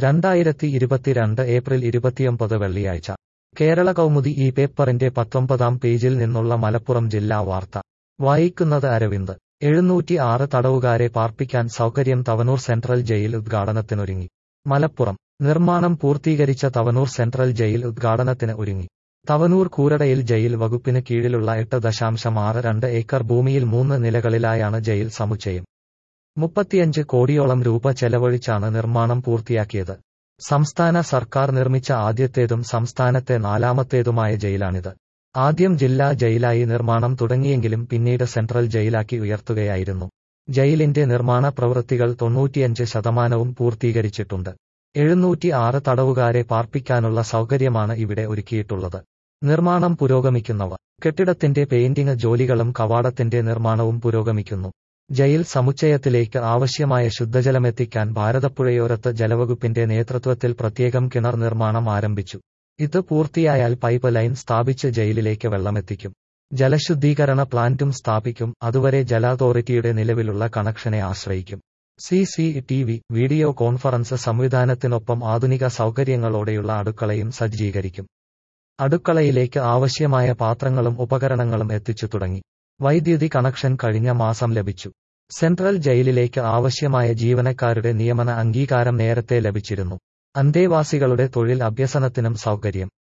രണ്ടായിരത്തി ഇരുപത്തിരണ്ട് ഏപ്രിൽ ഇരുപത്തിയൊമ്പത് വെള്ളിയാഴ്ച കേരള കൗമുദി ഈ പേപ്പറിന്റെ പത്തൊമ്പതാം പേജിൽ നിന്നുള്ള മലപ്പുറം ജില്ലാ വാർത്ത വായിക്കുന്നത് അരവിന്ദ് എഴുന്നൂറ്റി ആറ് തടവുകാരെ പാർപ്പിക്കാൻ സൗകര്യം തവനൂർ സെൻട്രൽ ജയിൽ ഉദ്ഘാടനത്തിനൊരുങ്ങി മലപ്പുറം നിർമ്മാണം പൂർത്തീകരിച്ച തവനൂർ സെൻട്രൽ ജയിൽ ഉദ്ഘാടനത്തിന് ഒരുങ്ങി തവനൂർ കൂരടയിൽ ജയിൽ വകുപ്പിന് കീഴിലുള്ള എട്ട് ദശാംശം ആറ് രണ്ട് ഏക്കർ ഭൂമിയിൽ മൂന്ന് നിലകളിലായാണ് ജയിൽ സമുച്ചയം മുപ്പത്തിയഞ്ച് കോടിയോളം രൂപ ചെലവഴിച്ചാണ് നിർമ്മാണം പൂർത്തിയാക്കിയത് സംസ്ഥാന സർക്കാർ നിർമ്മിച്ച ആദ്യത്തേതും സംസ്ഥാനത്തെ നാലാമത്തേതുമായ ജയിലാണിത് ആദ്യം ജില്ലാ ജയിലായി നിർമ്മാണം തുടങ്ങിയെങ്കിലും പിന്നീട് സെൻട്രൽ ജയിലാക്കി ഉയർത്തുകയായിരുന്നു ജയിലിന്റെ നിർമ്മാണ പ്രവൃത്തികൾ തൊണ്ണൂറ്റിയഞ്ച് ശതമാനവും പൂർത്തീകരിച്ചിട്ടുണ്ട് എഴുന്നൂറ്റി ആറ് തടവുകാരെ പാർപ്പിക്കാനുള്ള സൗകര്യമാണ് ഇവിടെ ഒരുക്കിയിട്ടുള്ളത് നിർമ്മാണം പുരോഗമിക്കുന്നവ കെട്ടിടത്തിന്റെ പെയിന്റിംഗ് ജോലികളും കവാടത്തിന്റെ നിർമ്മാണവും പുരോഗമിക്കുന്നു ജയിൽ സമുച്ചയത്തിലേക്ക് ആവശ്യമായ ശുദ്ധജലമെത്തിക്കാൻ ഭാരതപ്പുഴയോരത്ത് ജലവകുപ്പിന്റെ നേതൃത്വത്തിൽ പ്രത്യേകം കിണർ നിർമ്മാണം ആരംഭിച്ചു ഇത് പൂർത്തിയായാൽ പൈപ്പ് ലൈൻ സ്ഥാപിച്ച് ജയിലിലേക്ക് വെള്ളമെത്തിക്കും ജലശുദ്ധീകരണ പ്ലാന്റും സ്ഥാപിക്കും അതുവരെ ജല അതോറിറ്റിയുടെ നിലവിലുള്ള കണക്ഷനെ ആശ്രയിക്കും C C T V video conference സംവിധാനത്തിനൊപ്പം ആധുനിക സൗകര്യങ്ങളോടെയുള്ള അടുക്കളയും സജ്ജീകരിക്കും അടുക്കളയിലേക്ക് ആവശ്യമായ പാത്രങ്ങളും ഉപകരണങ്ങളും എത്തിച്ചു തുടങ്ങി വൈദ്യുതി കണക്ഷൻ കഴിഞ്ഞ മാസം ലഭിച്ചു സെൻട്രൽ ജയിലിലേക്ക് ആവശ്യമായ ജീവനക്കാരുടെ നിയമന അംഗീകാരം നേരത്തെ ലഭിച്ചിരുന്നു അന്തേവാസികളുടെ തൊഴിൽ അഭ്യസനത്തിനും സൗകര്യം